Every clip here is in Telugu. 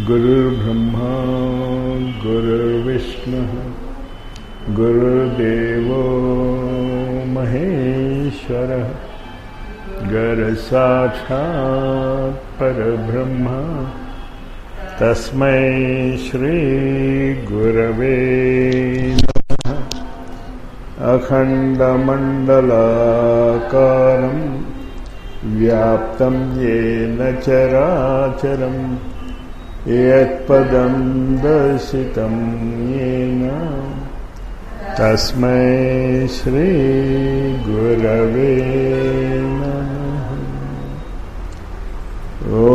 गुरुर्ब्रह्मा गुरुर्विष्णुः गुरुर्देवो महेश्वरः गुरुसाक्षात् परब्रह्म तस्मै श्रीगुरवे नमः अखण्डमण्डलाकारम् व्याप्तं येन चराचरम् यत्पदं दर्शितं येन तस्मै श्रीगुरवे नमः ॐ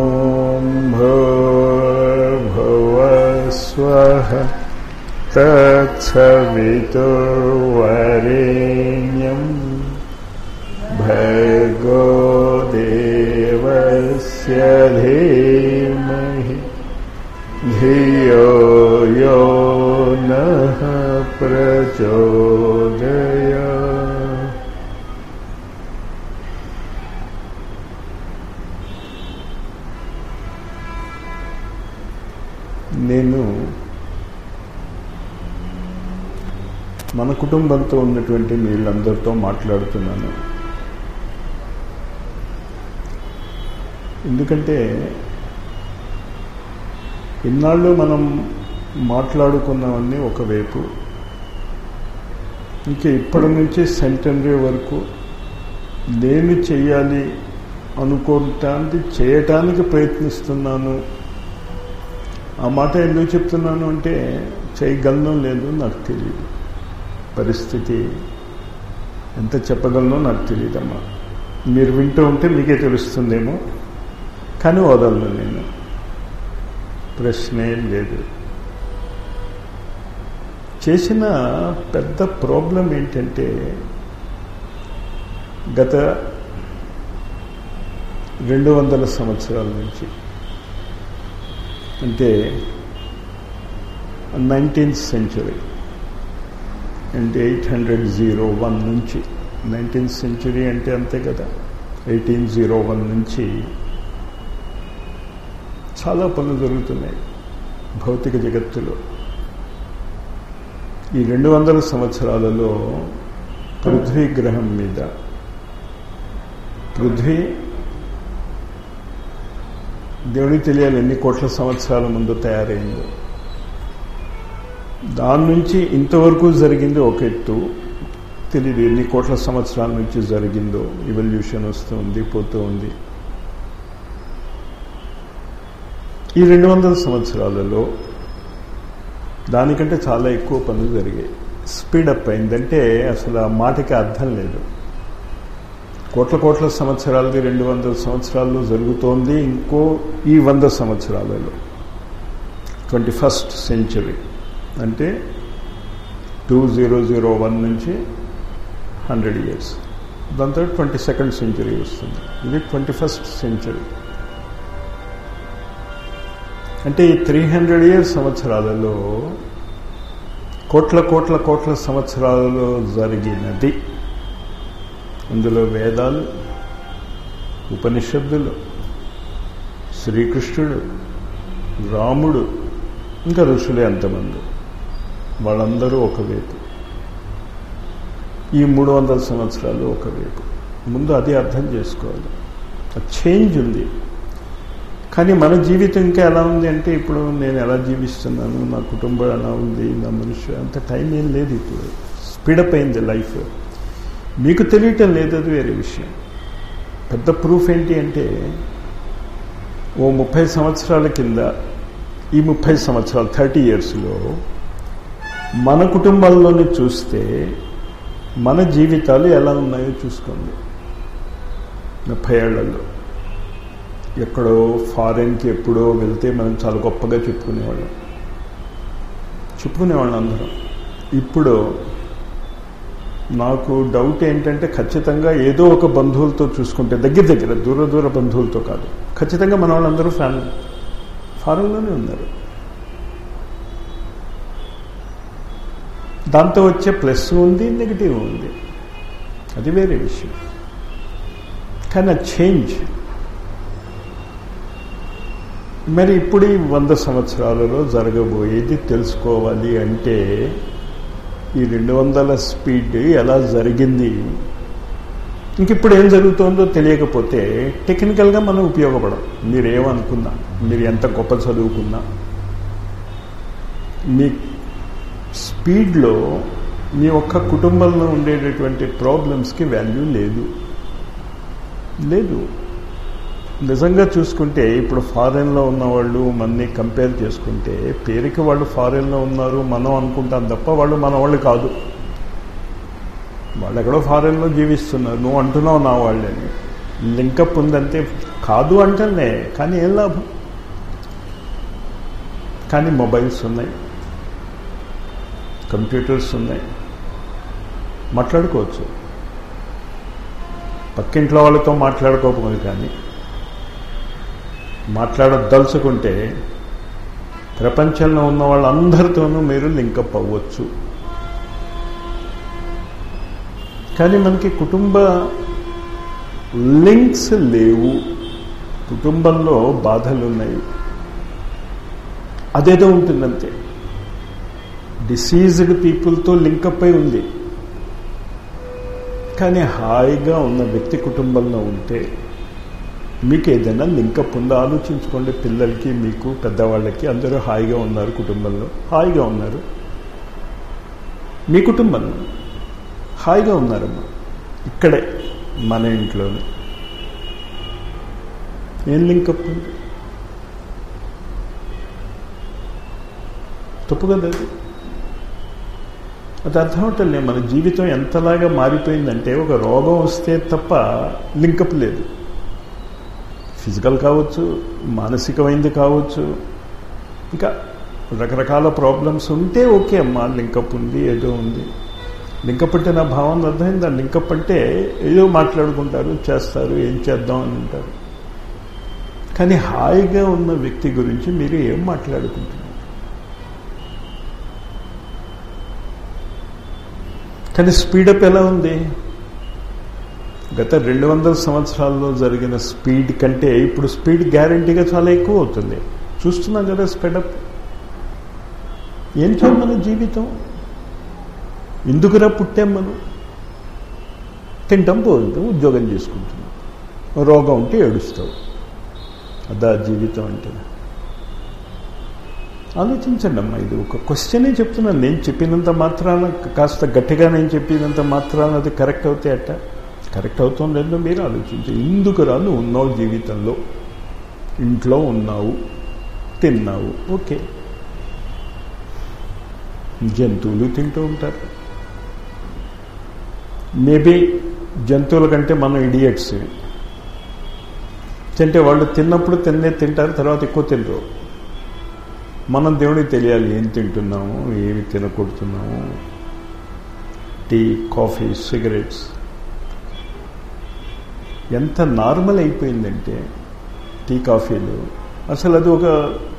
भूर्भुवस्वः तत्सवितुर्वरेण्यम् भर्गो देवस्य धीमहि धियो यो नः प्रचोदय నేను మన కుటుంబంతో ఉన్నటువంటి వీళ్ళందరితో మాట్లాడుతున్నాను ఎందుకంటే ఇన్నాళ్ళు మనం మాట్లాడుకున్నవన్నీ ఒకవైపు ఇంక ఇప్పటి నుంచి సెంటనరీ వరకు నేను చెయ్యాలి అనుకోవటానికి చేయటానికి ప్రయత్నిస్తున్నాను ఆ మాట ఎందుకు చెప్తున్నాను అంటే చేయగలను లేదు నాకు తెలియదు పరిస్థితి ఎంత చెప్పగలనో నాకు తెలియదమ్మా మీరు వింటూ ఉంటే మీకే తెలుస్తుందేమో కానీ వదలను నేను ప్రశ్నే లేదు చేసిన పెద్ద ప్రాబ్లం ఏంటంటే గత రెండు వందల సంవత్సరాల నుంచి అంటే నైన్టీన్త్ సెంచురీ అంటే ఎయిట్ హండ్రెడ్ జీరో వన్ నుంచి నైన్టీన్త్ సెంచురీ అంటే అంతే కదా ఎయిటీన్ జీరో వన్ నుంచి చాలా పనులు జరుగుతున్నాయి భౌతిక జగత్తులో ఈ రెండు వందల సంవత్సరాలలో పృథ్వీ గ్రహం మీద పృథ్వీ దేవుడికి తెలియాలి ఎన్ని కోట్ల సంవత్సరాల ముందు తయారైందో దాని నుంచి ఇంతవరకు జరిగింది ఒక ఎత్తు తెలియదు ఎన్ని కోట్ల సంవత్సరాల నుంచి జరిగిందో ఇవల్యూషన్ వస్తూ ఉంది పోతూ ఉంది ఈ రెండు వందల సంవత్సరాలలో దానికంటే చాలా ఎక్కువ పనులు జరిగాయి స్పీడప్ అయిందంటే అసలు ఆ మాటకి అర్థం లేదు కోట్ల కోట్ల సంవత్సరాలది రెండు వందల సంవత్సరాల్లో జరుగుతోంది ఇంకో ఈ వంద సంవత్సరాలలో ట్వంటీ ఫస్ట్ సెంచరీ అంటే టూ జీరో జీరో వన్ నుంచి హండ్రెడ్ ఇయర్స్ దాంతో ట్వంటీ సెకండ్ సెంచరీ వస్తుంది ఇది ట్వంటీ ఫస్ట్ సెంచరీ అంటే ఈ త్రీ హండ్రెడ్ ఇయర్స్ సంవత్సరాలలో కోట్ల కోట్ల కోట్ల సంవత్సరాలలో జరిగినది అందులో వేదాలు ఉపనిషత్తులు శ్రీకృష్ణుడు రాముడు ఇంకా ఋషులే అంతమంది వాళ్ళందరూ ఒకవైపు ఈ మూడు వందల సంవత్సరాలు ఒకవైపు ముందు అది అర్థం చేసుకోవాలి చేంజ్ ఉంది కానీ మన జీవితం ఇంకా ఎలా ఉంది అంటే ఇప్పుడు నేను ఎలా జీవిస్తున్నాను నా కుటుంబం ఎలా ఉంది నా మనుషు అంత టైం ఏం లేదు ఇప్పుడు స్పీడప్ అయింది లైఫ్ మీకు తెలియటం లేదు అది వేరే విషయం పెద్ద ప్రూఫ్ ఏంటి అంటే ఓ ముప్పై సంవత్సరాల కింద ఈ ముప్పై సంవత్సరాలు థర్టీ ఇయర్స్లో మన కుటుంబాల్లోనే చూస్తే మన జీవితాలు ఎలా ఉన్నాయో చూసుకోండి ముప్పై ఏళ్లలో ఎక్కడో ఫారెన్కి ఎప్పుడో వెళ్తే మనం చాలా గొప్పగా చెప్పుకునేవాళ్ళం చెప్పుకునేవాళ్ళం అందరం ఇప్పుడు నాకు డౌట్ ఏంటంటే ఖచ్చితంగా ఏదో ఒక బంధువులతో చూసుకుంటే దగ్గర దగ్గర దూర దూర బంధువులతో కాదు ఖచ్చితంగా మన వాళ్ళందరూ ఫ్యాన్ ఫారెన్లోనే ఉన్నారు దాంతో వచ్చే ప్లస్ ఉంది నెగిటివ్ ఉంది అది వేరే విషయం కానీ ఆ చేంజ్ మరి ఇప్పుడు ఈ వంద సంవత్సరాలలో జరగబోయేది తెలుసుకోవాలి అంటే ఈ రెండు వందల స్పీడ్ ఎలా జరిగింది ఇంక ఇప్పుడు ఏం జరుగుతుందో తెలియకపోతే టెక్నికల్గా మనం ఉపయోగపడం మీరు ఏమనుకున్నా మీరు ఎంత గొప్ప చదువుకున్నా మీ స్పీడ్లో మీ ఒక్క కుటుంబంలో ఉండేటటువంటి ప్రాబ్లమ్స్కి వాల్యూ లేదు లేదు నిజంగా చూసుకుంటే ఇప్పుడు ఫారెన్లో ఉన్న వాళ్ళు మనని కంపేర్ చేసుకుంటే పేరుకి వాళ్ళు ఫారెన్లో ఉన్నారు మనం అనుకుంటాం తప్ప వాళ్ళు మన వాళ్ళు కాదు వాళ్ళు ఎక్కడో ఫారెన్లో జీవిస్తున్నారు నువ్వు అంటున్నావు నా వాళ్ళని లింకప్ ఉందంటే కాదు అంటేనే కానీ ఏం లాభం కానీ మొబైల్స్ ఉన్నాయి కంప్యూటర్స్ ఉన్నాయి మాట్లాడుకోవచ్చు పక్కింట్లో వాళ్ళతో మాట్లాడుకోకపోదు కానీ మాట్లాడదలుచుకుంటే ప్రపంచంలో ఉన్న వాళ్ళందరితోనూ మీరు లింకప్ అవ్వచ్చు కానీ మనకి కుటుంబ లింక్స్ లేవు కుటుంబంలో బాధలు ఉన్నాయి అదేదో ఉంటుందంతే డిసీజ్డ్ పీపుల్తో లింకప్ అయి ఉంది కానీ హాయిగా ఉన్న వ్యక్తి కుటుంబంలో ఉంటే మీకు ఏదైనా లింకప్ ఉందో ఆలోచించుకోండి పిల్లలకి మీకు పెద్దవాళ్ళకి అందరూ హాయిగా ఉన్నారు కుటుంబంలో హాయిగా ఉన్నారు మీ కుటుంబంలో హాయిగా ఉన్నారమ్మా ఇక్కడే మన ఇంట్లోనే ఏం లింకప్ ఉంది తప్పు కదా అది అది అర్థం అవటంలే మన జీవితం ఎంతలాగా మారిపోయిందంటే ఒక రోగం వస్తే తప్ప లింకప్ లేదు ఫిజికల్ కావచ్చు మానసికమైంది కావచ్చు ఇంకా రకరకాల ప్రాబ్లమ్స్ ఉంటే ఓకే అమ్మా లింకప్ ఉంది ఏదో ఉంది లింకప్ అంటే నా భావం అర్థమైందా లింకప్ అంటే ఏదో మాట్లాడుకుంటారు చేస్తారు ఏం చేద్దాం అని ఉంటారు కానీ హాయిగా ఉన్న వ్యక్తి గురించి మీరు ఏం మాట్లాడుకుంటున్నారు కానీ స్పీడప్ ఎలా ఉంది గత రెండు వందల సంవత్సరాల్లో జరిగిన స్పీడ్ కంటే ఇప్పుడు స్పీడ్ గ్యారంటీగా చాలా ఎక్కువ అవుతుంది చూస్తున్నాం కదా స్పీడప్ ఏం చేయం మన జీవితం ఎందుకురా పుట్టాం మనం తింటాం పోతాం ఉద్యోగం చేసుకుంటున్నాం రోగం ఉంటే ఏడుస్తావు అదా జీవితం అంటే ఆలోచించండి అమ్మా ఇది ఒక క్వశ్చనే చెప్తున్నాను నేను చెప్పినంత మాత్రాన కాస్త గట్టిగా నేను చెప్పినంత మాత్రాన అది కరెక్ట్ అవుతే అట్ట కరెక్ట్ అవుతుందో మీరు ఆలోచించండి ఎందుకురా నువ్వు ఉన్నావు జీవితంలో ఇంట్లో ఉన్నావు తిన్నావు ఓకే జంతువులు తింటూ ఉంటారు మేబీ జంతువుల కంటే మనం ఇడియట్స్ తింటే వాళ్ళు తిన్నప్పుడు తిన్నే తింటారు తర్వాత ఎక్కువ తినరు మనం దేవుడికి తెలియాలి ఏం తింటున్నాము ఏమి తినకూడుతున్నాము టీ కాఫీ సిగరెట్స్ ఎంత నార్మల్ అయిపోయిందంటే టీ కాఫీలు అసలు అది ఒక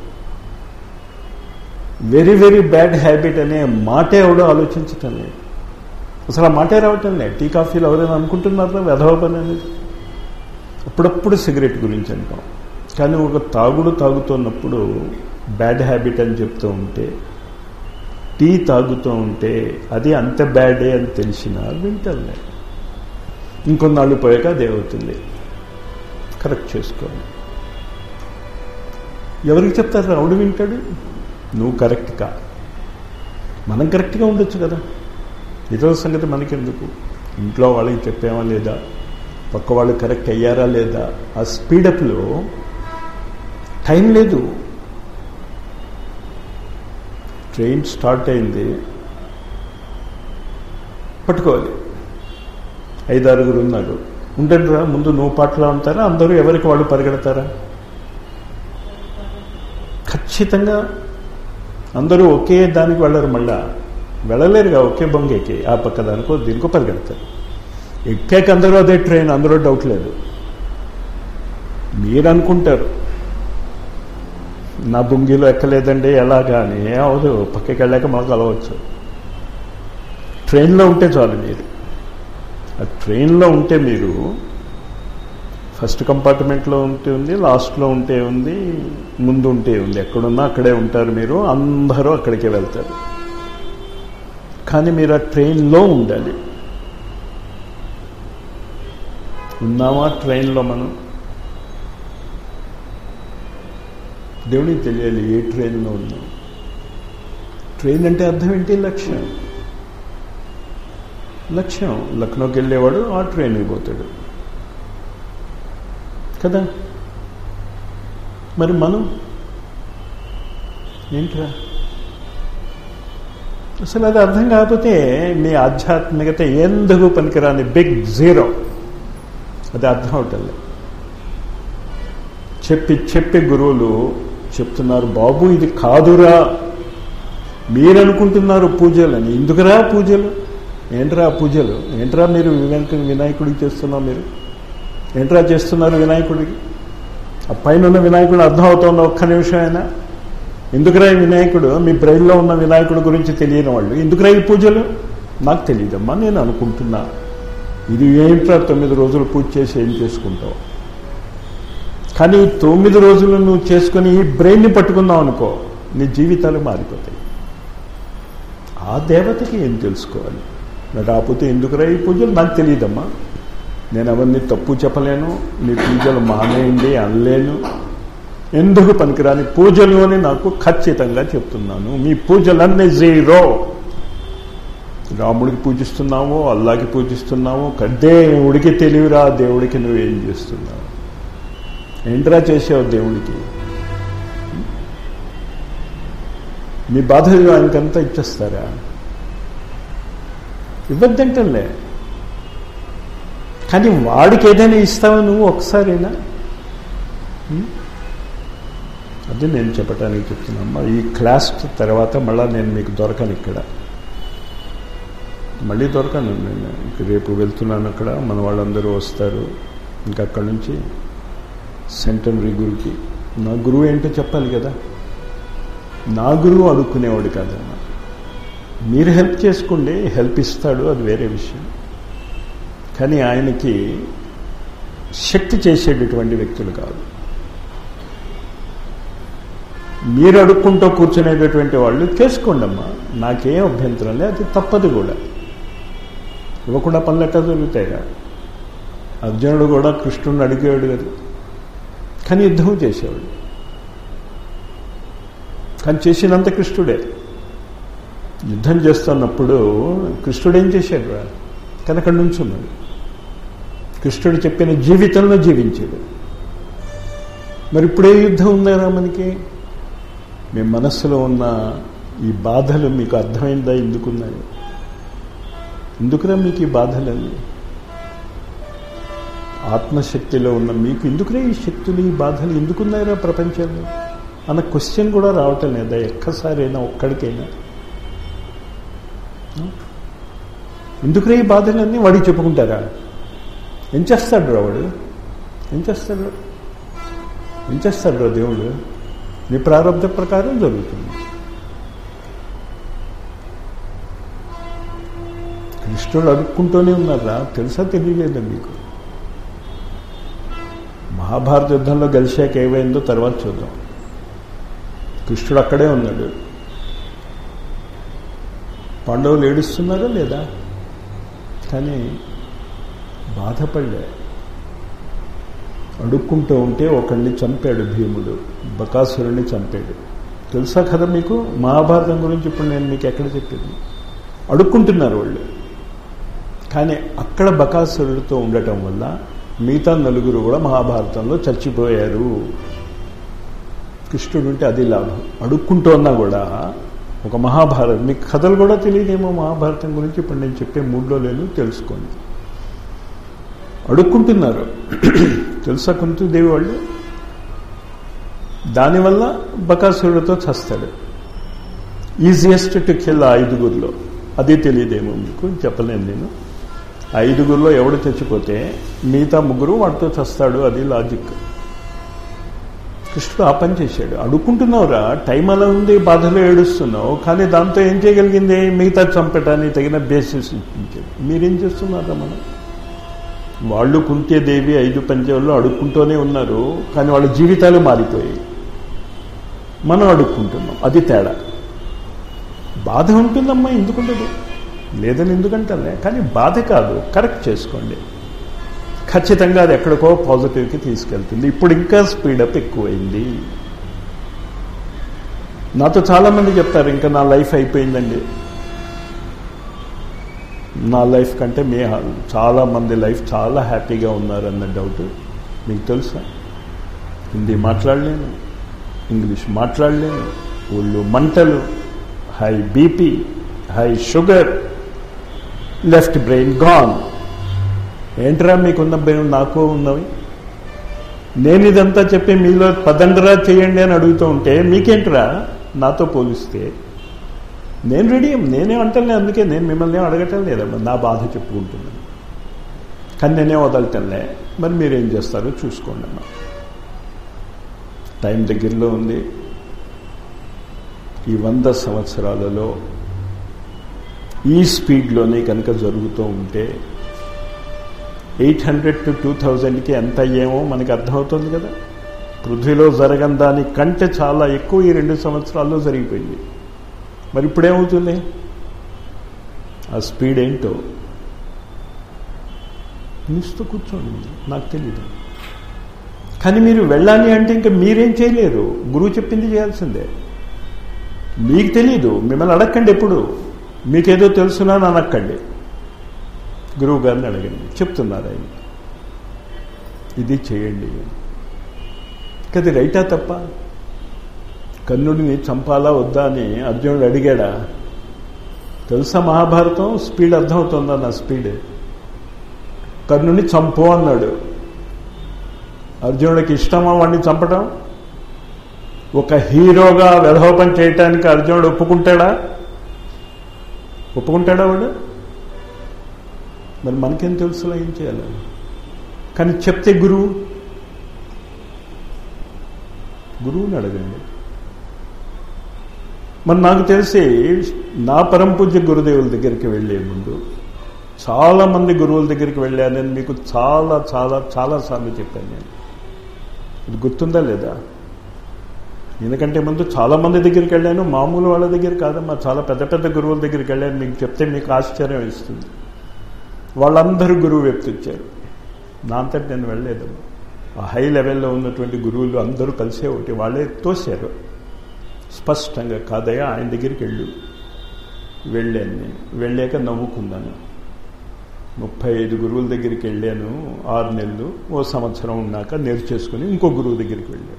వెరీ వెరీ బ్యాడ్ హ్యాబిట్ అనే మాటే ఎవడో ఆలోచించటం లేదు అసలు ఆ మాటే రావటం లేదు టీ కాఫీలు ఎవరైనా అనుకుంటున్నారా వెధవ పని అనేది అప్పుడప్పుడు సిగరెట్ గురించి అంటాం కానీ ఒక తాగుడు తాగుతున్నప్పుడు బ్యాడ్ హ్యాబిట్ అని చెప్తూ ఉంటే టీ తాగుతూ ఉంటే అది అంత బ్యాడే అని తెలిసినా వింటలే ఇంకొన్నాళ్ళు పోయాక అదే అవుతుంది కరెక్ట్ చేసుకోవాలి ఎవరికి చెప్తారు రావుడు వింటాడు నువ్వు కరెక్ట్ కా మనం కరెక్ట్గా ఉండొచ్చు కదా ఇతరుల సంగతి మనకెందుకు ఇంట్లో వాళ్ళకి చెప్పామా లేదా పక్క వాళ్ళు కరెక్ట్ అయ్యారా లేదా ఆ స్పీడప్లో టైం లేదు ట్రైన్ స్టార్ట్ అయింది పట్టుకోవాలి ఐదారుగురు ఉన్నారు ఉండండిరా ముందు నువ్వు పాటలా ఉంటారా అందరూ ఎవరికి వాళ్ళు పరిగెడతారా ఖచ్చితంగా అందరూ ఒకే దానికి వెళ్ళరు మళ్ళా వెళ్ళలేరుగా ఒకే బొంగేకి ఆ పక్క దానికో దీనికో పరిగెడతారు ఎక్కాక అందరూ అదే ట్రైన్ అందరూ డౌట్ లేదు మీరు అనుకుంటారు నా బొంగిలో ఎక్కలేదండి ఎలా కానీ అవదు పక్కకి వెళ్ళాక మనకు కలవచ్చు ట్రైన్లో ఉంటే చాలు మీరు ఆ ట్రైన్లో ఉంటే మీరు ఫస్ట్ కంపార్ట్మెంట్లో ఉంటే ఉంది లాస్ట్లో ఉంటే ఉంది ముందు ఉంటే ఉంది ఎక్కడున్నా అక్కడే ఉంటారు మీరు అందరూ అక్కడికే వెళ్తారు కానీ మీరు ఆ ట్రైన్లో ఉండాలి ఉన్నామా ట్రైన్లో మనం దేవునికి తెలియాలి ఏ ట్రైన్లో ఉన్నాం ట్రైన్ అంటే అర్థం ఏంటి లక్ష్యం లక్ష్యం లక్నోకి వెళ్ళేవాడు ఆ ట్రైన్కి పోతాడు కదా మరి మనం ఏంట్రా అసలు అది అర్థం కాకపోతే మీ ఆధ్యాత్మికత ఎందుకు పనికిరాని బిగ్ జీరో అది అర్థం అవటంలే చెప్పి చెప్పి గురువులు చెప్తున్నారు బాబు ఇది కాదురా మీరనుకుంటున్నారు పూజలని ఎందుకురా పూజలు ఏంట్రా పూజలు ఏంట్రా మీరు వినాయక వినాయకుడికి చేస్తున్నావు మీరు ఏంట్రా చేస్తున్నారు వినాయకుడికి ఆ పైన ఉన్న వినాయకుడు అర్థం అవుతుంది ఒక్క నిమిషం అయినా ఎందుకురా ఈ వినాయకుడు మీ బ్రెయిన్లో ఉన్న వినాయకుడి గురించి తెలియని వాళ్ళు ఎందుకురా ఈ పూజలు నాకు తెలియదమ్మా నేను అనుకుంటున్నా ఇది ఏంట్రా తొమ్మిది రోజులు పూజ చేసి ఏం చేసుకుంటావు కానీ ఈ తొమ్మిది రోజులు నువ్వు చేసుకుని ఈ బ్రెయిన్ని పట్టుకుందాం అనుకో నీ జీవితాలు మారిపోతాయి ఆ దేవతకి ఏం తెలుసుకోవాలి రాకపోతే ఎందుకురా ఈ పూజలు నాకు తెలియదమ్మా నేను అవన్నీ తప్పు చెప్పలేను మీ పూజలు మానేయండి అనలేను ఎందుకు పనికిరాని పూజలు అని నాకు ఖచ్చితంగా చెప్తున్నాను మీ పూజలన్నీ జీరో రాముడికి పూజిస్తున్నావు అల్లాకి పూజిస్తున్నావు దేవుడికి తెలివిరా దేవుడికి నువ్వేం చేస్తున్నావు ఏంట్రా చేసావు దేవుడికి మీ బాధలు ఆయనకంతా ఇచ్చేస్తారా ఇవ్వద్దంటలే కానీ వాడికి ఏదైనా ఇస్తావా నువ్వు ఒకసారైనా అది నేను చెప్పడానికి చెప్తున్నామ్మా ఈ క్లాస్ తర్వాత మళ్ళీ నేను మీకు దొరకను ఇక్కడ మళ్ళీ దొరకను నేను రేపు వెళ్తున్నాను అక్కడ మన వాళ్ళందరూ వస్తారు ఇంకా అక్కడి నుంచి సెంటనరీ గురుకి నా గురువు ఏంటో చెప్పాలి కదా నా గురువు అడుక్కునేవాడు కాదమ్మా మీరు హెల్ప్ చేసుకోండి హెల్ప్ ఇస్తాడు అది వేరే విషయం కానీ ఆయనకి శక్తి చేసేటటువంటి వ్యక్తులు కాదు మీరు అడుక్కుంటూ కూర్చునేటటువంటి వాళ్ళు చేసుకోండి అమ్మా నాకేం అభ్యంతరం లేదు అది తప్పదు కూడా ఇవ్వకుండా పనులు ఎట్టా జరుగుతాయిగా అర్జునుడు కూడా కృష్ణుడిని అడిగేవాడు కదా కానీ యుద్ధం చేసేవాడు కానీ చేసినంత కృష్ణుడే యుద్ధం చేస్తున్నప్పుడు కృష్ణుడు ఏం చేశాడు రా కానీ అక్కడి నుంచి ఉన్నాడు కృష్ణుడు చెప్పిన జీవితంలో జీవించాడు మరి ఇప్పుడే యుద్ధం ఉందారా మనకి మీ మనస్సులో ఉన్న ఈ బాధలు మీకు అర్థమైందా ఎందుకున్నాయి ఎందుకురా మీకు ఈ బాధలన్నీ ఆత్మశక్తిలో ఉన్న మీకు ఎందుకురా ఈ శక్తులు ఈ బాధలు ఎందుకున్నాయిరా ప్రపంచంలో అన్న క్వశ్చన్ కూడా రావటం లేదా ఎక్కసారైనా ఒక్కడికైనా ఎందుకురా ఈ బాధలన్నీ వాడికి చెప్పుకుంటారా ఏం చేస్తాడు రా వాడు ఏం చేస్తాడు ఏం చేస్తాడు రా దేవుడు నీ ప్రారంభ ప్రకారం జరుగుతుంది కృష్ణుడు అడుక్కుంటూనే ఉన్నారా తెలుసా తెలియలేదా మీకు మహాభారత యుద్ధంలో గెలిచాక ఏమైందో తర్వాత చూద్దాం కృష్ణుడు అక్కడే ఉన్నాడు పాండవులు ఏడుస్తున్నారా లేదా కానీ బాధపడలే అడుక్కుంటూ ఉంటే ఒకడిని చంపాడు భీముడు బకాసురుణ్ణి చంపాడు తెలుసా కదా మీకు మహాభారతం గురించి ఇప్పుడు నేను మీకు ఎక్కడ చెప్పింది అడుక్కుంటున్నారు వాళ్ళు కానీ అక్కడ బకాసురుడితో ఉండటం వల్ల మిగతా నలుగురు కూడా మహాభారతంలో చచ్చిపోయారు కృష్ణుడు ఉంటే అది లాభం అడుక్కుంటున్నా కూడా ఒక మహాభారత్ మీకు కథలు కూడా తెలియదేమో మహాభారతం గురించి ఇప్పుడు నేను చెప్పే మూడ్లో లేను తెలుసుకోండి అడుక్కుంటున్నారు తెలుసా కుంతిదేవి వాళ్ళు దానివల్ల బకాసురుడితో చస్తాడు ఈజియెస్ట్ టు కిల్ ఐదుగురిలో అది తెలియదేమో మీకు చెప్పలేను నేను ఐదుగురిలో ఎవడు చచ్చిపోతే మిగతా ముగ్గురు వాడితో చస్తాడు అది లాజిక్ కృష్ణుడు ఆ పని చేశాడు అడుక్కుంటున్నావురా టైం అలా ఉంది బాధలో ఏడుస్తున్నావు కానీ దాంతో ఏం చేయగలిగింది మిగతా చంపటానికి తగిన బేసిస్ ఇప్పించాడు మీరేం చేస్తున్నారా మనం వాళ్ళు కుంతేదేవి ఐదు పంచంలో అడుక్కుంటూనే ఉన్నారు కానీ వాళ్ళ జీవితాలు మారిపోయాయి మనం అడుక్కుంటున్నాం అది తేడా బాధ ఉంటుందమ్మా ఎందుకుండదు లేదని ఎందుకంటే కానీ బాధ కాదు కరెక్ట్ చేసుకోండి ఖచ్చితంగా అది ఎక్కడికో పాజిటివ్కి తీసుకెళ్తుంది ఇప్పుడు ఇంకా స్పీడప్ ఎక్కువైంది నాతో చాలామంది చెప్తారు ఇంకా నా లైఫ్ అయిపోయిందండి నా లైఫ్ కంటే మీ చాలా మంది లైఫ్ చాలా హ్యాపీగా ఉన్నారు అన్న డౌట్ మీకు తెలుసా హిందీ మాట్లాడలేను ఇంగ్లీష్ మాట్లాడలేను ఒళ్ళు మంటలు high BP high sugar left brain gone ఏంట్రా మీకున్న బ్రెయిన్ నాకు ఉన్నవి నేను ఇదంతా చెప్పి మీలో పదండరా చేయండి అని అడుగుతూ ఉంటే మీకేంట్రా నాతో పోలిస్తే నేను రెడీ నేనే అంటలే అందుకే నేను మిమ్మల్ని ఏం అడగటం లేదమ్మా నా బాధ చెప్పుకుంటున్నాను కానీ నేనే వదలటంలే మరి మీరేం చేస్తారో చూసుకోండి అమ్మా టైం దగ్గరలో ఉంది ఈ వంద సంవత్సరాలలో ఈ స్పీడ్లోనే కనుక జరుగుతూ ఉంటే ఎయిట్ హండ్రెడ్ టు టూ థౌజండ్కి ఎంత అయ్యేమో మనకి అర్థమవుతుంది కదా పృథ్వీలో జరగని దానికంటే చాలా ఎక్కువ ఈ రెండు సంవత్సరాల్లో జరిగిపోయింది మరి ఇప్పుడేమవుతుంది ఆ స్పీడ్ ఏంటో నిస్తూ కూర్చోండి నాకు తెలీదు కానీ మీరు వెళ్ళాలి అంటే ఇంకా మీరేం చేయలేరు గురువు చెప్పింది చేయాల్సిందే మీకు తెలీదు మిమ్మల్ని అడగండి ఎప్పుడు మీకేదో తెలుసునా అని అనక్కండి గురువు గారిని అడగండి చెప్తున్నారు ఆయన ఇది చేయండి కది రైటా తప్ప కర్ణుడిని చంపాలా వద్దా అని అర్జునుడు అడిగాడా తెలుసా మహాభారతం స్పీడ్ అర్థమవుతుందా నా స్పీడ్ కర్ణుని చంపు అన్నాడు అర్జునుడికి ఇష్టమా వాడిని చంపడం ఒక హీరోగా వ్యధోపం చేయటానికి అర్జునుడు ఒప్పుకుంటాడా ఒప్పుకుంటాడా వాడు మరి మనకేం తెలుసులో ఏం చేయాలి కానీ చెప్తే గురువు గురువుని అడగండి మరి నాకు తెలిసి నా పరంపూజ్య గురుదేవుల దగ్గరికి వెళ్ళే ముందు చాలా మంది గురువుల దగ్గరికి వెళ్ళానని మీకు చాలా చాలా చాలా సార్లు చెప్పాను నేను ఇది గుర్తుందా లేదా ఎందుకంటే ముందు చాలా మంది దగ్గరికి వెళ్ళాను మామూలు వాళ్ళ దగ్గర కాదమ్మా చాలా పెద్ద పెద్ద గురువుల దగ్గరికి వెళ్ళాను మీకు చెప్తే మీకు ఆశ్చర్యం ఇస్తుంది వాళ్ళందరూ గురువు వ్యక్తి వచ్చారు నా అంతటి నేను వెళ్ళలేదమ్మా ఆ హై లెవెల్లో ఉన్నటువంటి గురువులు అందరూ కలిసే ఒకటి వాళ్ళే తోశారు స్పష్టంగా కాదయ్యా ఆయన దగ్గరికి వెళ్ళు వెళ్ళాను నేను వెళ్ళాక నవ్వుకున్నాను ముప్పై ఐదు గురువుల దగ్గరికి వెళ్ళాను ఆరు నెలలు ఓ సంవత్సరం ఉన్నాక నేర్చేసుకుని ఇంకో గురువు దగ్గరికి వెళ్ళాను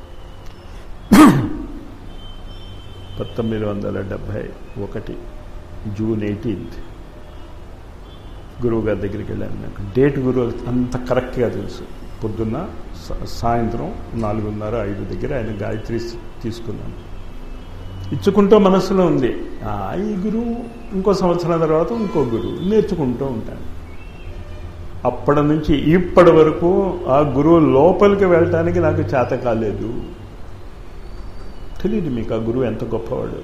పంతొమ్మిది వందల డెబ్భై ఒకటి జూన్ ఎయిటీన్త్ గురువు గారి దగ్గరికి వెళ్ళాను నాకు డేట్ గురువు అంత కరెక్ట్గా తెలుసు పొద్దున్న సాయంత్రం నాలుగున్నర ఐదు దగ్గర ఆయన గాయత్రి తీసుకున్నాను ఇచ్చుకుంటూ మనసులో ఉంది ఈ గురువు ఇంకో సంవత్సరం తర్వాత ఇంకో గురువు నేర్చుకుంటూ ఉంటాను అప్పటి నుంచి ఇప్పటి వరకు ఆ గురువు లోపలికి వెళ్ళటానికి నాకు చేత కాలేదు తెలియదు మీకు ఆ గురువు ఎంత గొప్పవాడు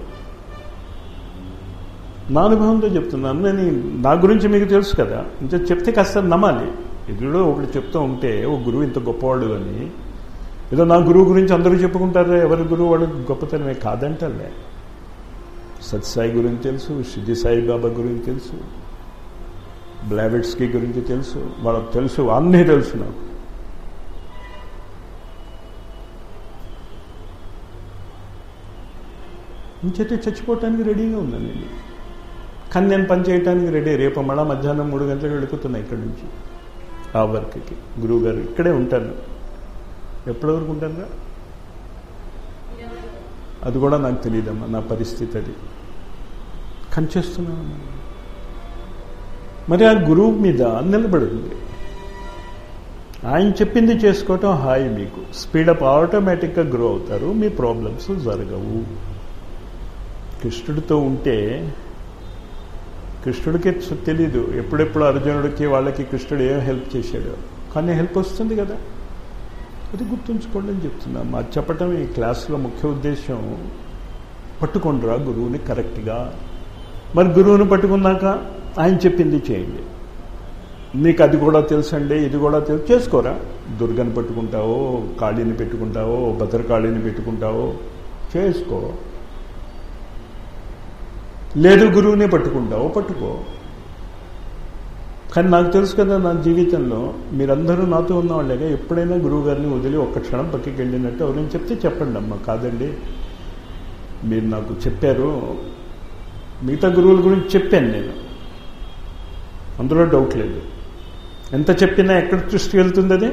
నా అనుభవంతో చెప్తున్నాను నేను నా గురించి మీకు తెలుసు కదా ఇంకా చెప్తే కాస్త నమ్మాలి ఎదురులో ఒకటి చెప్తూ ఉంటే ఓ గురువు ఇంత గొప్పవాడు అని ఏదో నా గురువు గురించి అందరూ చెప్పుకుంటారు ఎవరి గురువు వాడు గొప్పతనమే కాదంటలే సత్సాయి గురించి తెలుసు సిద్ధి సాయిబాబా గురించి తెలుసు బ్లావెట్స్కి గురించి తెలుసు వాళ్ళకి తెలుసు అన్నీ తెలుసు నాకు ఇంచైతే చచ్చిపోవటానికి రెడీగా ఉన్నాను నేను కానీ నేను పని చేయడానికి రెడీ రేపు మళ్ళా మధ్యాహ్నం మూడు గంటలకు వెళ్ళిపోతున్నా ఇక్కడి నుంచి ఆ వర్క్కి గురువు గారు ఇక్కడే ఉంటాను ఎప్పటి వరకు ఉంటాను అది కూడా నాకు తెలియదమ్మా నా పరిస్థితి అది కంచేస్తున్నాను మరి ఆ గురువు మీద నిలబడింది ఆయన చెప్పింది చేసుకోవటం హాయి మీకు స్పీడప్ ఆటోమేటిక్గా గ్రో అవుతారు మీ ప్రాబ్లమ్స్ జరగవు కృష్ణుడితో ఉంటే కృష్ణుడికి తెలీదు ఎప్పుడెప్పుడు అర్జునుడికి వాళ్ళకి కృష్ణుడు ఏం హెల్ప్ చేశాడు కానీ హెల్ప్ వస్తుంది కదా అది గుర్తుంచుకోండి అని చెప్తున్నా మా చెప్పటం ఈ క్లాస్లో ముఖ్య ఉద్దేశం పట్టుకుండ్రా గురువుని కరెక్ట్గా మరి గురువుని పట్టుకున్నాక ఆయన చెప్పింది చేయండి నీకు అది కూడా తెలుసండి ఇది కూడా తెలుసు చేసుకోరా దుర్గని పెట్టుకుంటావో కాళీని పెట్టుకుంటావో భద్రకాళిని పెట్టుకుంటావో చేసుకో లేదు గురువునే పట్టుకుంటావో పట్టుకో కానీ నాకు తెలుసు కదా నా జీవితంలో మీరందరూ నాతో ఉన్నవాళ్ళేగా ఎప్పుడైనా గురువు గారిని వదిలి ఒక్క క్షణం పక్కకి వెళ్ళినట్టు ఎవరైనా చెప్తే చెప్పండి అమ్మా కాదండి మీరు నాకు చెప్పారు మిగతా గురువుల గురించి చెప్పాను నేను అందులో డౌట్ లేదు ఎంత చెప్పినా ఎక్కడ దృష్టి వెళ్తుంది అది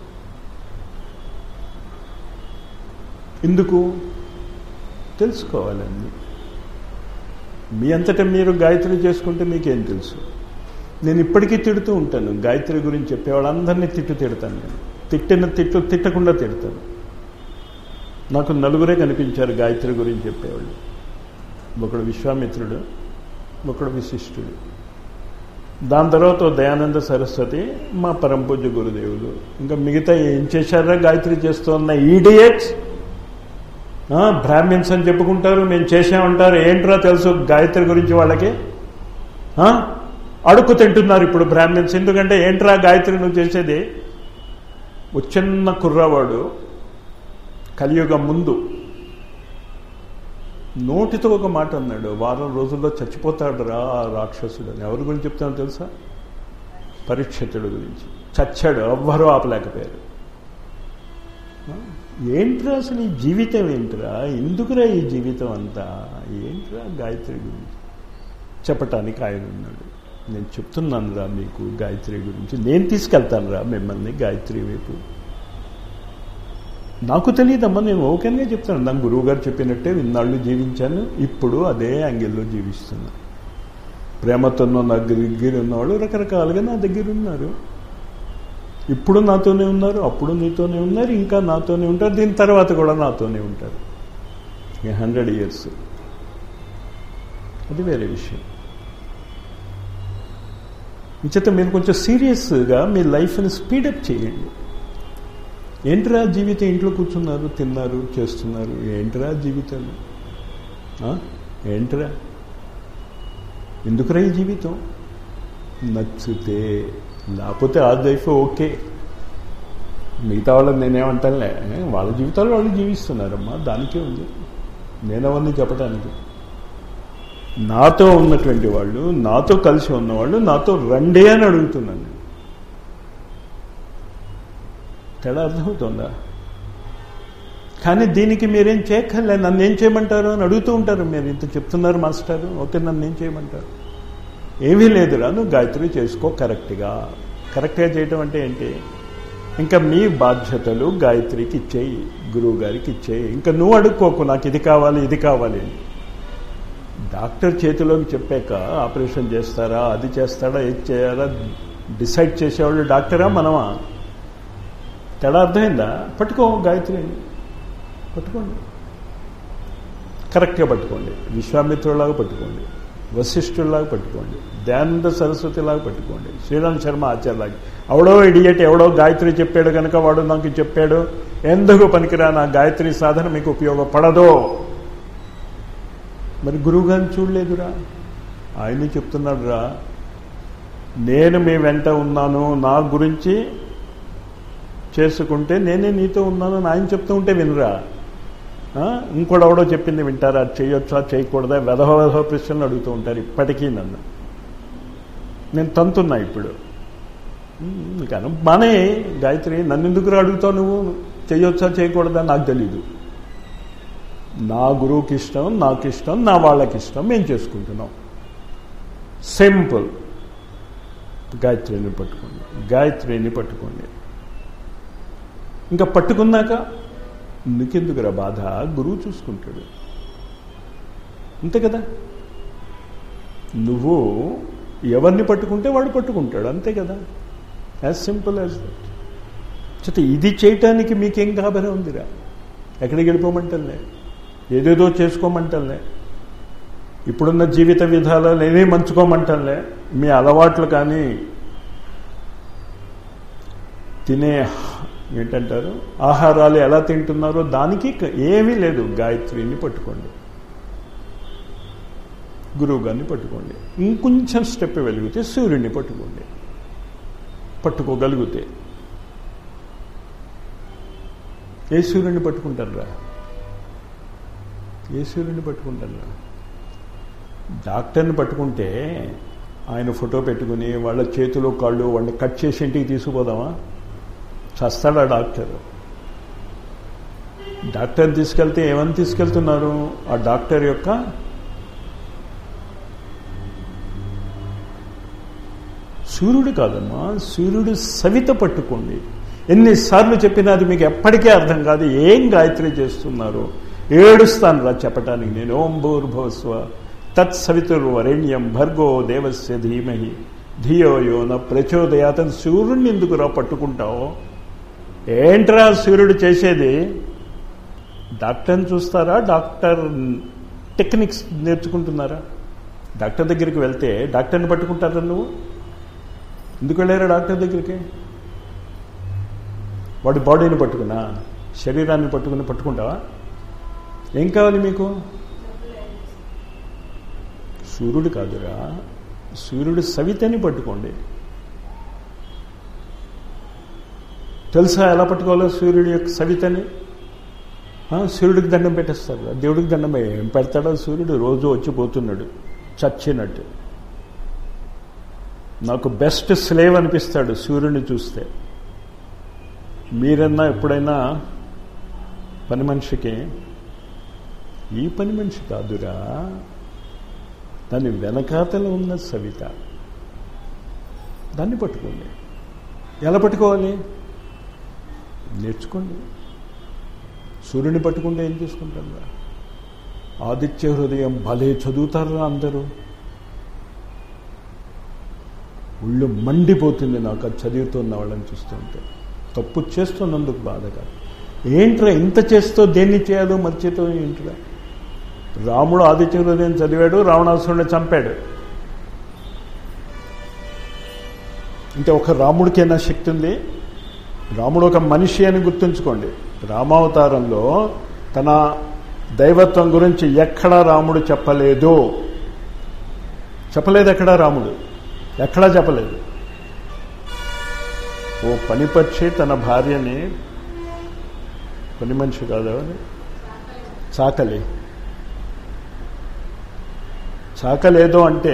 ఎందుకు తెలుసుకోవాలండి మీ అంతటా మీరు గాయత్రి చేసుకుంటే మీకేం తెలుసు నేను ఇప్పటికీ తిడుతూ ఉంటాను గాయత్రి గురించి చెప్పేవాళ్ళందరినీ తిట్టు తిడతాను నేను తిట్టిన తిట్టు తిట్టకుండా తిడతాను నాకు నలుగురే కనిపించారు గాయత్రి గురించి చెప్పేవాళ్ళు ఒకడు విశ్వామిత్రుడు ఒకడు విశిష్టుడు దాని తర్వాత దయానంద సరస్వతి మా పరంపూజ్య గురుదేవులు ఇంకా మిగతా ఏం చేశారా గాయత్రి చేస్తున్న ఈడియట్స్ బ్రాహ్మిన్స్ అని చెప్పుకుంటారు మేము చేసామంటారు ఏంట్రా తెలుసు గాయత్రి గురించి వాళ్ళకి అడుక్కు తింటున్నారు ఇప్పుడు బ్రాహ్మిన్స్ ఎందుకంటే ఏంట్రా గాయత్రి నువ్వు చేసేది చిన్న కుర్రవాడు కలియుగం ముందు నోటితో ఒక మాట అన్నాడు వారం రోజుల్లో చచ్చిపోతాడు రా రాక్షసుడు అని ఎవరి గురించి చెప్తానో తెలుసా పరీక్షితుడు గురించి చచ్చాడు ఎవ్వరూ ఆపలేకపోయారు ఏంట్రా అసలు ఈ జీవితం ఏంట్రా ఎందుకురా ఈ జీవితం అంతా ఏంట్రా గాయత్రి గురించి చెప్పటానికి ఆయన ఉన్నాడు నేను చెప్తున్నాను రా మీకు గాయత్రి గురించి నేను తీసుకెళ్తాను రా మిమ్మల్ని గాయత్రి వైపు నాకు తెలియదమ్మా నేను ఓకేనే చెప్తాను నా గురువు గారు చెప్పినట్టే ఇన్నాళ్ళు జీవించాను ఇప్పుడు అదే యాంగిల్లో జీవిస్తున్నా ప్రేమతో నా దగ్గర ఉన్నవాళ్ళు రకరకాలుగా నా దగ్గర ఉన్నారు ఇప్పుడు నాతోనే ఉన్నారు అప్పుడు నీతోనే ఉన్నారు ఇంకా నాతోనే ఉంటారు దీని తర్వాత కూడా నాతోనే ఉంటారు హండ్రెడ్ ఇయర్స్ అది వేరే విషయం విచేత మీరు కొంచెం సీరియస్గా మీ లైఫ్ని స్పీడప్ చేయండి ఏంట్రా జీవితం ఇంట్లో కూర్చున్నారు తిన్నారు చేస్తున్నారు ఏంట్రా జీవితాలు ఏంట్రా ఎందుకురా ఈ జీవితం నచ్చితే లేకపోతే ఆ లైఫ్ ఓకే మిగతా వాళ్ళని నేనేమంటానులే వాళ్ళ జీవితాలు వాళ్ళు జీవిస్తున్నారమ్మా దానికే ఉంది నేనవన్నీ చెప్పడానికి నాతో ఉన్నటువంటి వాళ్ళు నాతో కలిసి ఉన్నవాళ్ళు నాతో రండే అని అడుగుతున్నాను నేను తేడా అర్థమవుతుందా కానీ దీనికి మీరేం చేయక్కర్లే నన్ను ఏం చేయమంటారు అని అడుగుతూ ఉంటారు మీరు ఇంత చెప్తున్నారు మాస్టర్ ఓకే నన్ను ఏం చేయమంటారు ఏమీ లేదురా నువ్వు గాయత్రి చేసుకో కరెక్ట్గా కరెక్ట్గా చేయటం అంటే ఏంటి ఇంకా మీ బాధ్యతలు గాయత్రికి ఇచ్చేయి గురువు గారికి ఇచ్చేయి ఇంకా నువ్వు అడుక్కోకు నాకు ఇది కావాలి ఇది కావాలి అని డాక్టర్ చేతిలోకి చెప్పాక ఆపరేషన్ చేస్తారా అది చేస్తాడా ఏది చేయాలా డిసైడ్ చేసేవాళ్ళు డాక్టరా మనమా తేడా అర్థమైందా పట్టుకో గాయత్రిని పట్టుకోండి కరెక్ట్గా పట్టుకోండి విశ్వామిత్రులాగా పట్టుకోండి వశిష్ఠుల్లాగా పట్టుకోండి దయానంద సరస్వతిలాగా పట్టుకోండి శ్రీరామ్ శర్మ ఆచార్యలాగా ఎవడో ఇడియట్ ఎవడో గాయత్రి చెప్పాడు కనుక వాడు నాకు చెప్పాడు ఎందుకు పనికిరా నా గాయత్రి సాధన మీకు ఉపయోగపడదో మరి గురువుగారిని చూడలేదురా ఆయన్ని చెప్తున్నాడు రా నేను మీ వెంట ఉన్నాను నా గురించి చేసుకుంటే నేనే నీతో ఉన్నాను అని ఆయన చెప్తూ ఉంటే వినరా ఇంకోడెవడో చెప్పింది వింటారా చేయొచ్చా చేయకూడదా వెధవ వెధవ ప్రశ్నలు అడుగుతూ ఉంటారు ఇప్పటికీ నన్ను నేను తంతున్నా ఇప్పుడు కానీ బానే గాయత్రి నన్ను ఎందుకు అడుగుతావు నువ్వు చేయొచ్చా చేయకూడదా నాకు తెలీదు నా గురువుకి ఇష్టం నాకు ఇష్టం నా వాళ్ళకి ఇష్టం మేము చేసుకుంటున్నాం సింపుల్ గాయత్రిని పట్టుకోండి గాయత్రిని పట్టుకోండి ఇంకా పట్టుకున్నాక నీకెందుకురా బాధ గురువు చూసుకుంటాడు అంతే కదా నువ్వు ఎవరిని పట్టుకుంటే వాడు పట్టుకుంటాడు అంతే కదా యాజ్ సింపుల్ యాజ్ దట్ చేత ఇది చేయటానికి మీకేం కాబరే ఉందిరా ఎక్కడికి వెళ్ళిపోమంటలే ఏదేదో చేసుకోమంటలే ఇప్పుడున్న జీవిత విధాలు ఏమీ మంచుకోమంటలే మీ అలవాట్లు కానీ తినే ఏంటంటారు ఆహారాలు ఎలా తింటున్నారో దానికి ఏమీ లేదు గాయత్రిని పట్టుకోండి గురువు గారిని పట్టుకోండి ఇంకొంచెం స్టెప్ వెలిగితే సూర్యుడిని పట్టుకోండి పట్టుకోగలిగితే ఏ సూర్యుడిని పట్టుకుంటారా ఏ సూర్యుడిని పట్టుకుంటారా డాక్టర్ని పట్టుకుంటే ఆయన ఫోటో పెట్టుకుని వాళ్ళ చేతులు కాళ్ళు వాళ్ళని కట్ చేసి ఇంటికి తీసుకుపోదామా చస్తాడా డాక్టర్ డాక్టర్ తీసుకెళ్తే ఏమని తీసుకెళ్తున్నారు ఆ డాక్టర్ యొక్క సూర్యుడు కాదమ్మా సూర్యుడు సవిత పట్టుకోండి ఎన్నిసార్లు చెప్పినా అది మీకు ఎప్పటికీ అర్థం కాదు ఏం గాయత్రి చేస్తున్నారు ఏడుస్తాను రా చెప్పటానికి నేను ఓం భూర్భవస్వ తత్సవితుర్వరేణ్యం భర్గో దేవస్య ధీమహి ధియో యోన ప్రచోదయాతని సూర్యుడిని ఎందుకు రా పట్టుకుంటావు ఏంట్రా సూర్యుడు చేసేది డాక్టర్ని చూస్తారా డాక్టర్ టెక్నిక్స్ నేర్చుకుంటున్నారా డాక్టర్ దగ్గరికి వెళ్తే డాక్టర్ని పట్టుకుంటారా నువ్వు ఎందుకు వెళ్ళారా డాక్టర్ దగ్గరికి వాడి బాడీని పట్టుకున్నా శరీరాన్ని పట్టుకుని పట్టుకుంటావా ఏం కావాలి మీకు సూర్యుడు కాదురా సూర్యుడు సవితని పట్టుకోండి తెలుసా ఎలా పట్టుకోవాలో సూర్యుడి యొక్క సవితని సూర్యుడికి దండం పెట్టేస్తారు దేవుడికి దండం ఏం పెడతాడో సూర్యుడు రోజు వచ్చిపోతున్నాడు చచ్చినట్టు నాకు బెస్ట్ స్లేవ్ అనిపిస్తాడు సూర్యుడిని చూస్తే మీరన్నా ఎప్పుడైనా పని మనిషికి ఈ పని మనిషి కాదురా దాని వెనకాతల ఉన్న సవిత దాన్ని పట్టుకోండి ఎలా పట్టుకోవాలి నేర్చుకోండి సూర్యుని పట్టుకుంటే ఏం చేసుకుంటారా ఆదిత్య హృదయం భలే చదువుతారా అందరూ ఒళ్ళు మండిపోతుంది నాకు అది చదువుతున్న వాళ్ళని చూస్తుంటే తప్పు చేస్తున్నందుకు బాధగా ఏంట్రా ఇంత చేస్తూ దేన్ని చేయాలో మర్చితో ఏంట్రా రాముడు ఆదిత్య హృదయం చదివాడు రావణాసురుడిని చంపాడు అంటే ఒక రాముడికైనా శక్తి ఉంది రాముడు ఒక మనిషి అని గుర్తుంచుకోండి రామావతారంలో తన దైవత్వం గురించి ఎక్కడా రాముడు చెప్పలేదు చెప్పలేదు ఎక్కడా రాముడు ఎక్కడా చెప్పలేదు ఓ పనిపక్షి తన భార్యని పని మనిషి కాదు చాకలి చాకలేదు అంటే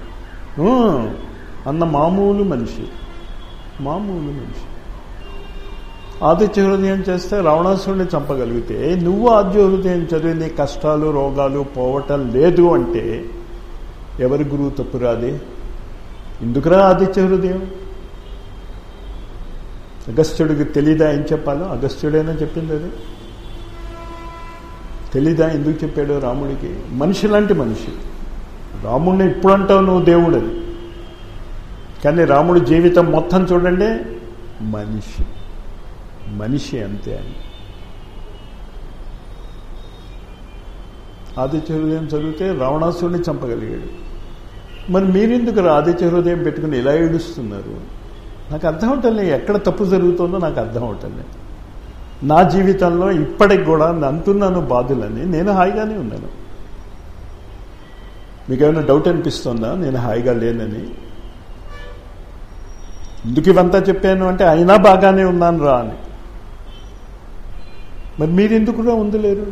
అన్న మామూలు మనిషి మామూలు మనిషి ఆదిత్య హృదయం చేస్తే రావణాసురుడిని చంపగలిగితే నువ్వు ఆద్య హృదయం చదివి నీ కష్టాలు రోగాలు పోవటం లేదు అంటే ఎవరి గురువు తప్పురాది ఎందుకురా ఆదిత్య హృదయం అగస్త్యుడికి తెలీదా ఏం చెప్పాలో అగస్త్యుడైనా చెప్పింది అది తెలీదా ఎందుకు చెప్పాడు రాముడికి మనిషి లాంటి మనిషి రాముడిని ఇప్పుడు అంటావు నువ్వు దేవుడని కానీ రాముడి జీవితం మొత్తం చూడండి మనిషి మనిషి అంతే అని ఆదిత్య హృదయం చదివితే రావణాసురుడిని చంపగలిగాడు మరి మీరెందుకు ఆదిత్య హృదయం పెట్టుకుని ఇలా ఏడుస్తున్నారు నాకు అర్థం అవటంలే ఎక్కడ తప్పు జరుగుతుందో నాకు అర్థం అవటంలే నా జీవితంలో ఇప్పటికి కూడా అంటున్నాను బాధలని నేను హాయిగానే ఉన్నాను మీకు ఏమైనా డౌట్ అనిపిస్తుందా నేను హాయిగా లేనని ఎందుకు ఇవంతా చెప్పాను అంటే అయినా బాగానే ఉన్నాను రా అని మరి మీరెందుకురా ఉందలేరు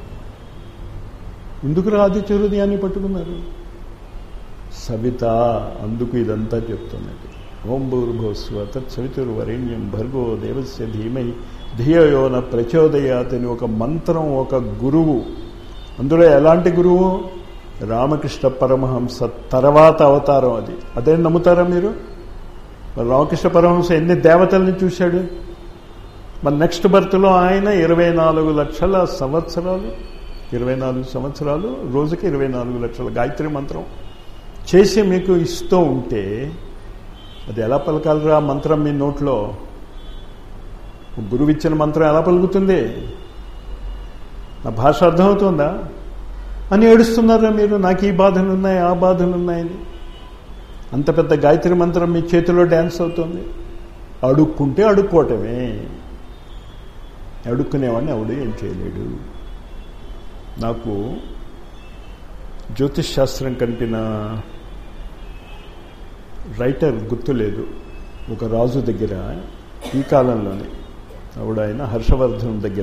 ఎందుకు ఆదిత్య హృదయాన్ని పట్టుకున్నారు సవిత అందుకు ఇదంతా చెప్తున్నది ఓం భూర్భోస్వ తత్సవితుర్వరేణ్యం భర్గో దేవస్య ధీమై ధియోన ప్రచోదయాత్ అని ఒక మంత్రం ఒక గురువు అందులో ఎలాంటి గురువు రామకృష్ణ పరమహంస తర్వాత అవతారం అది అదే నమ్ముతారా మీరు మరి రామకృష్ణ పరమహంస ఎన్ని దేవతల్ని చూశాడు మరి నెక్స్ట్ బర్త్లో ఆయన ఇరవై నాలుగు లక్షల సంవత్సరాలు ఇరవై నాలుగు సంవత్సరాలు రోజుకి ఇరవై నాలుగు లక్షల గాయత్రి మంత్రం చేసి మీకు ఇస్తూ ఉంటే అది ఎలా పలకాలరా మంత్రం మీ నోట్లో గురువు ఇచ్చిన మంత్రం ఎలా పలుకుతుంది నా భాష అర్థమవుతుందా అని ఏడుస్తున్నారా మీరు నాకు ఈ బాధలు ఉన్నాయి ఆ బాధలు ఉన్నాయని అంత పెద్ద గాయత్రి మంత్రం మీ చేతిలో డ్యాన్స్ అవుతుంది అడుక్కుంటే అడుక్కోవటమే అడుక్కునేవాడిని ఎవడు ఏం చేయలేడు నాకు జ్యోతిష్ శాస్త్రం కంటిన రైటర్ గుర్తులేదు ఒక రాజు దగ్గర ఈ కాలంలోనే ఆవిడ ఆయన హర్షవర్ధన్ దగ్గర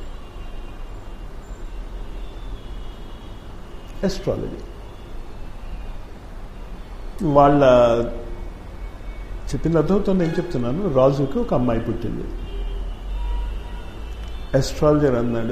ఎస్ట్రాలజీ వాళ్ళ చెప్పిన అర్థంతో నేను చెప్తున్నాను రాజుకి ఒక అమ్మాయి పుట్టింది ఎస్ట్రాలజర్ అన్నాడు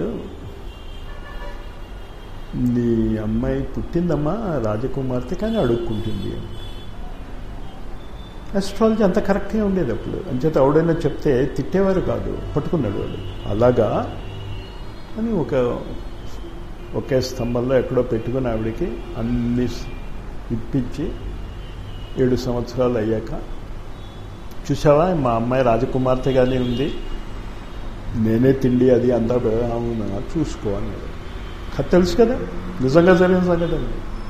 నీ అమ్మాయి పుట్టిందమ్మా రాజకుమార్తె కానీ అడుక్కుంటుంది అని ఎస్ట్రాలజీ అంత కరెక్ట్గా ఉండేది అప్పుడు అంచేత ఎవడైనా చెప్తే తిట్టేవారు కాదు పట్టుకున్నాడు వాడు అలాగా అని ఒక ఒకే స్తంభంలో ఎక్కడో పెట్టుకుని ఆవిడకి అన్ని ఇప్పించి ఏడు సంవత్సరాలు అయ్యాక చూసావా మా అమ్మాయి రాజకుమార్తెగానే ఉంది నేనే తిండి అది అంతా అవునా చూసుకో అన్నాడు కథ తెలుసు కదా నిజంగా జరిగిన సంఘటన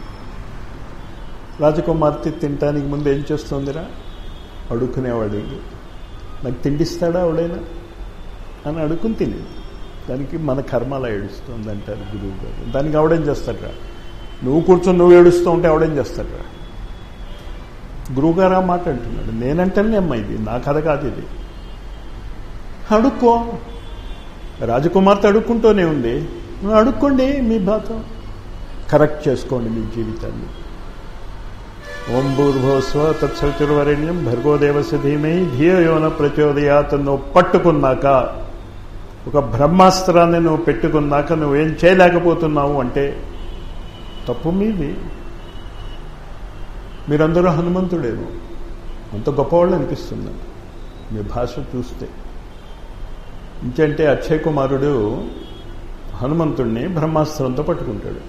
రాజకుమార్తె తినటానికి ముందు ఏం చేస్తుందిరా అడుక్కునేవాడు నాకు తిండిస్తాడా ఆవిడైనా అని అడుక్కుని తినేది దానికి మన కర్మ అలా ఏడుస్తుంది అంటారు గురువు గారు దానికి ఆవిడేం చేస్తాడ్రా నువ్వు కూర్చొని నువ్వు ఏడుస్తూ ఉంటే ఆవిడేం చేస్తాడ్రా గురువుగారు ఆ మాట అంటున్నాడు నేనంటేనే అమ్మ ఇది నా కథ కాదు ఇది అడుక్కో రాజకుమార్తె అడుక్కుంటూనే ఉంది నువ్వు అడుక్కోండి మీ బాధ కరెక్ట్ చేసుకోండి మీ జీవితాన్ని ఓం భూర్భోస్వ తత్సవితుర్వరణ్యం భర్గోదేవస్య ధీమై ధియోన ప్రచోదయాత్ నువ్వు పట్టుకున్నాక ఒక బ్రహ్మాస్త్రాన్ని నువ్వు పెట్టుకున్నాక నువ్వేం చేయలేకపోతున్నావు అంటే తప్పు మీది మీరందరూ హనుమంతుడేమో అంత గొప్పవాళ్ళు అనిపిస్తుంది మీ భాష చూస్తే ఇంకంటే అక్షయ్ కుమారుడు హనుమంతుడిని బ్రహ్మాస్త్రంతో పట్టుకుంటాడు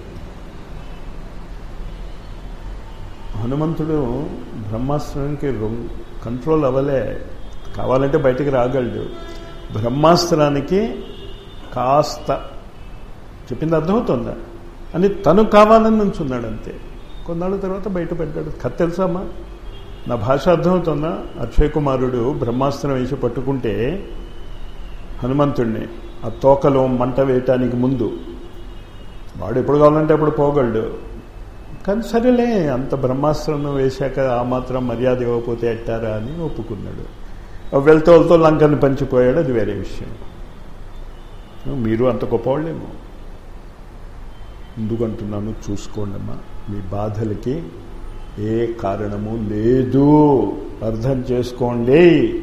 హనుమంతుడు బ్రహ్మాస్త్రానికి కంట్రోల్ అవ్వలే కావాలంటే బయటికి రాగలడు బ్రహ్మాస్త్రానికి కాస్త చెప్పింది అర్థమవుతుందా అని తను కావాలని నుంచున్నాడు అంతే కొన్నాళ్ళ తర్వాత బయటపడ్డాడు కథ తెలుసామా నా భాష అర్థమవుతుందా అక్షయ్ కుమారుడు బ్రహ్మాస్త్రం వేసి పట్టుకుంటే హనుమంతుడిని ఆ తోకలో మంట వేయటానికి ముందు వాడు ఎప్పుడు కావాలంటే అప్పుడు పోగలడు కానీ సరేలే అంత బ్రహ్మాస్త్రం వేశాక ఆ మాత్రం మర్యాద ఇవ్వకపోతే ఎట్టారా అని ఒప్పుకున్నాడు వెళ్తూ వెళ్తూ లంకని పంచిపోయాడు అది వేరే విషయం మీరు అంత గొప్పవాళ్ళేమో ఎందుకంటున్నాను చూసుకోండమ్మా మీ బాధలకి ఏ కారణము లేదు అర్థం చేసుకోండి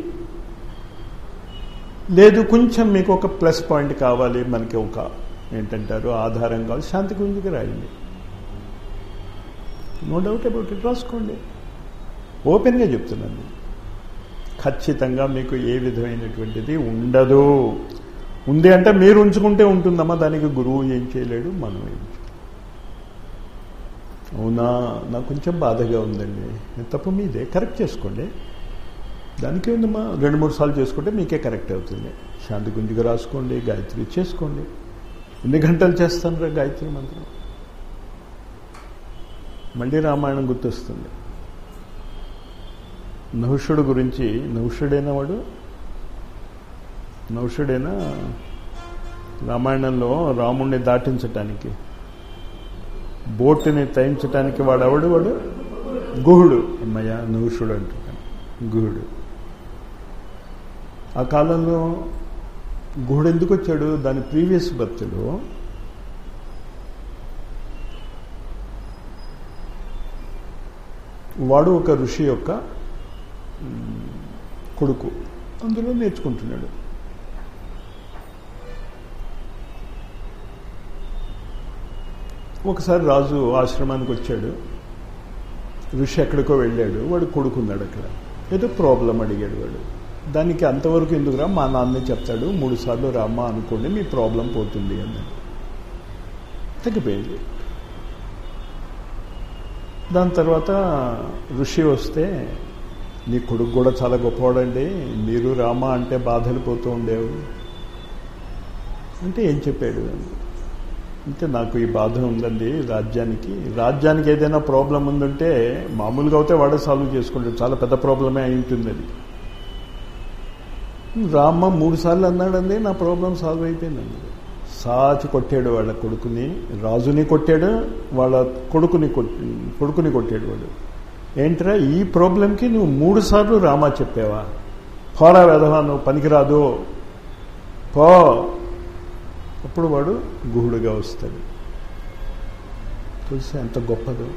లేదు కొంచెం మీకు ఒక ప్లస్ పాయింట్ కావాలి మనకి ఒక ఏంటంటారు ఆధారం కావాలి శాంతి గురించి రాయండి నో డౌట్ అబౌట్ ఇట్ రాసుకోండి ఓపెన్గా చెప్తున్నాను ఖచ్చితంగా మీకు ఏ విధమైనటువంటిది ఉండదు ఉంది అంటే మీరు ఉంచుకుంటే ఉంటుందమ్మా దానికి గురువు ఏం చేయలేడు మనం ఏం చేయలేడు అవునా నాకు కొంచెం బాధగా ఉందండి తప్పు మీదే కరెక్ట్ చేసుకోండి దానికి ఏందమ్మా రెండు మూడు సార్లు చేసుకుంటే మీకే కరెక్ట్ అవుతుంది శాంతి గుంజిగా రాసుకోండి గాయత్రి చేసుకోండి ఎన్ని గంటలు చేస్తాను రా గాయత్రి మంత్రం మళ్ళీ రామాయణం గుర్తొస్తుంది నహుషుడు గురించి నహుషుడైన వాడు నహుషుడైనా రామాయణంలో రాముణ్ణి దాటించటానికి బోటుని తయించటానికి వాడెవడు వాడు గుహుడు అమ్మయ్య నహుషుడు అంటున్నాను గుహుడు ఆ కాలంలో గుహుడు ఎందుకు వచ్చాడు దాని ప్రీవియస్ బర్త్లో వాడు ఒక ఋషి యొక్క కొడుకు అందులో నేర్చుకుంటున్నాడు ఒకసారి రాజు ఆశ్రమానికి వచ్చాడు ఋషి ఎక్కడికో వెళ్ళాడు వాడు కొడుకున్నాడు అక్కడ ఏదో ప్రాబ్లం అడిగాడు వాడు దానికి అంతవరకు ఎందుకురా మా నాన్నే చెప్తాడు మూడు సార్లు రామ్మా అనుకోండి మీ ప్రాబ్లం పోతుంది అన్నాడు తగ్గిపోయింది దాని తర్వాత ఋషి వస్తే నీ కొడుకు కూడా చాలా గొప్పవాడండి మీరు రామ అంటే బాధలు పోతూ ఉండేవు అంటే ఏం చెప్పాడు అంటే నాకు ఈ బాధ ఉందండి రాజ్యానికి రాజ్యానికి ఏదైనా ప్రాబ్లం ఉందంటే మామూలుగా అయితే వాడే సాల్వ్ చేసుకుంటాడు చాలా పెద్ద ప్రాబ్లమే అయి ఉంటుంది అది రామ్మ మూడు సార్లు అన్నాడండి నా ప్రాబ్లం సాల్వ్ అయిపోయిందండి సాచి కొట్టాడు వాళ్ళ కొడుకుని రాజుని కొట్టాడు వాళ్ళ కొడుకుని కొట్టి కొడుకుని కొట్టాడు వాడు ఏంట్రా ఈ ప్రాబ్లంకి నువ్వు మూడు సార్లు రామా చెప్పావా పోరా వెధవా నువ్వు పనికిరాదు పో అప్పుడు వాడు గుహుడుగా వస్తాడు తెలిసి ఎంత గొప్పదో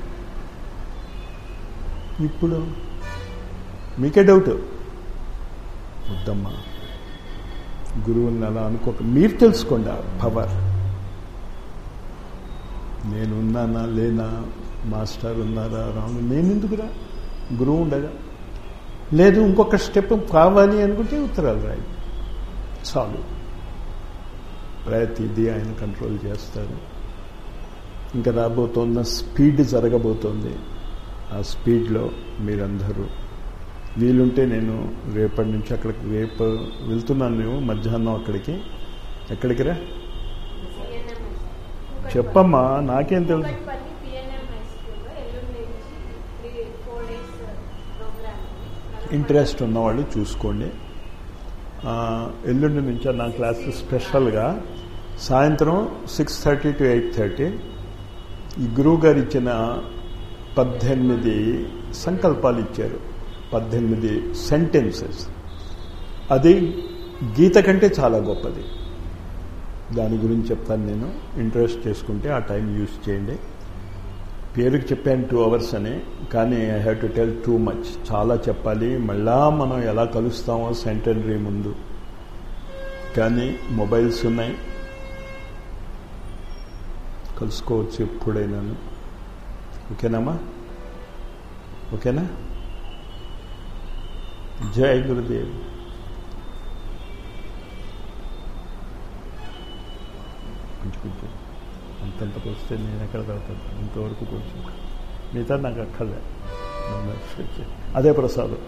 ఇప్పుడు మీకే డౌట్ వద్దమ్మా గురువుని అలా అనుకోక మీరు తెలుసుకోండి ఆ పవర్ నేను ఉన్నానా లేనా మాస్టర్ ఉన్నారా రాను నేను ఎందుకురా గురువు ఉండగా లేదు ఇంకొక స్టెప్ కావాలి అనుకుంటే ఉత్తరాలు రాయి చాలు ప్రతిదీ ఆయన కంట్రోల్ చేస్తారు ఇంకా రాబోతున్న స్పీడ్ జరగబోతోంది ఆ స్పీడ్లో మీరందరూ వీలుంటే నేను రేపటి నుంచి అక్కడికి రేపు వెళ్తున్నాను నేను మధ్యాహ్నం అక్కడికి ఎక్కడికి రా చెప్పమ్మా నాకేం తెలుసు కూకట్పల్లి పిఎన్ఎం హై స్కూల్లో ఎల్లుండి నుంచి త్రీ ఫోర్ డేస్ ప్రోగ్రామ్ ఉంది. ఇంట్రెస్ట్ ఉన్నవాళ్ళు చూసుకోండి ఆ, ఎల్లుండి నుంచి నా క్లాస్ స్పెషల్గా సాయంత్రం six thirty to eight thirty ఈ గురువు గారు ఇచ్చిన పద్దెనిమిది సంకల్పాలు ఇచ్చారు పద్దెనిమిది సెంటెన్సెస్ అది గీత కంటే చాలా గొప్పది దాని గురించి చెప్తాను నేను ఇంట్రెస్ట్ చేసుకుంటే ఆ టైం యూస్ చేయండి పేరుకి చెప్పాను టూ అవర్స్ అని కానీ I have to tell too much చాలా చెప్పాలి మళ్ళా మనం ఎలా కలుస్తామో సెంటనరీ ముందు కానీ మొబైల్స్ ఉన్నాయి కలుసుకోవచ్చు ఎప్పుడైనాను ఓకేనామా ఓకేనా జై గురుదేవ్ కొంచెం కొంచెం అంతంత పోస్తే నేను ఎక్కడ తాగుతాను ఇంతవరకు కొంచెం మిగతా నాకు అక్కర్లే అదే ప్రసాదం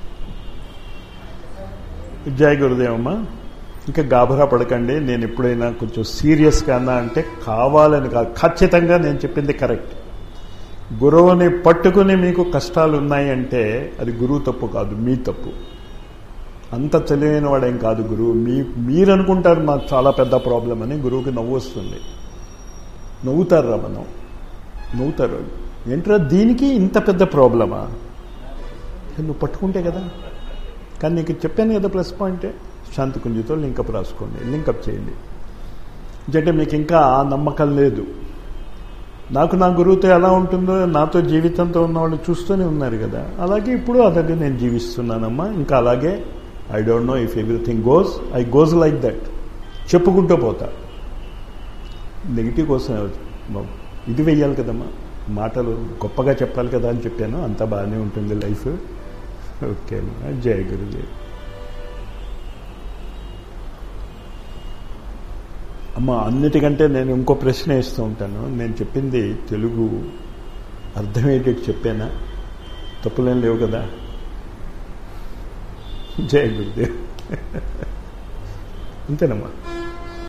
జై గురుదేవమ్మ ఇంకా గాభరా పడకండి నేను ఎప్పుడైనా కొంచెం సీరియస్గా అన్నా అంటే కావాలని కాదు ఖచ్చితంగా నేను చెప్పింది కరెక్ట్ గురువుని పట్టుకుని మీకు కష్టాలు ఉన్నాయి అంటే అది గురువు తప్పు కాదు మీ తప్పు అంత తెలివైన వాడేం కాదు గురువు మీ మీరు అనుకుంటారు నాకు చాలా పెద్ద ప్రాబ్లం అని గురువుకి నవ్వు వస్తుంది నవ్వుతారు రా మనం నవ్వుతారు ఏంట్రా దీనికి ఇంత పెద్ద ప్రాబ్లమా నువ్వు పట్టుకుంటే కదా కానీ నీకు చెప్పాను కదా ప్లస్ పాయింటే శాంతి కుంజితో లింకప్ రాసుకోండి లింకప్ చేయండి అంటే మీకు ఇంకా ఆ నమ్మకం లేదు నాకు నా గురువుతో ఎలా ఉంటుందో నాతో జీవితంతో ఉన్న వాళ్ళు చూస్తూనే ఉన్నారు కదా అలాగే ఇప్పుడు అలాగే నేను జీవిస్తున్నానమ్మా ఇంకా అలాగే I don't know if everything goes I goes like that చెప్పుకుంటూ పోతా నెగిటివ్ కోసం ఇది వెయ్యాలి కదమ్మా మాటలు గొప్పగా చెప్పాలి కదా అని చెప్పాను అంతా బాగానే ఉంటుంది లైఫ్ ఓకే అమ్మా జయ గురుదేవ్ అమ్మ అన్నిటికంటే నేను ఇంకో ప్రశ్న వేస్తూ ఉంటాను నేను చెప్పింది తెలుగు అర్థమయ్యేటట్టు చెప్పానా తప్పులేం లేవు కదా జయ గురుదేవ్ అంతేనమ్మా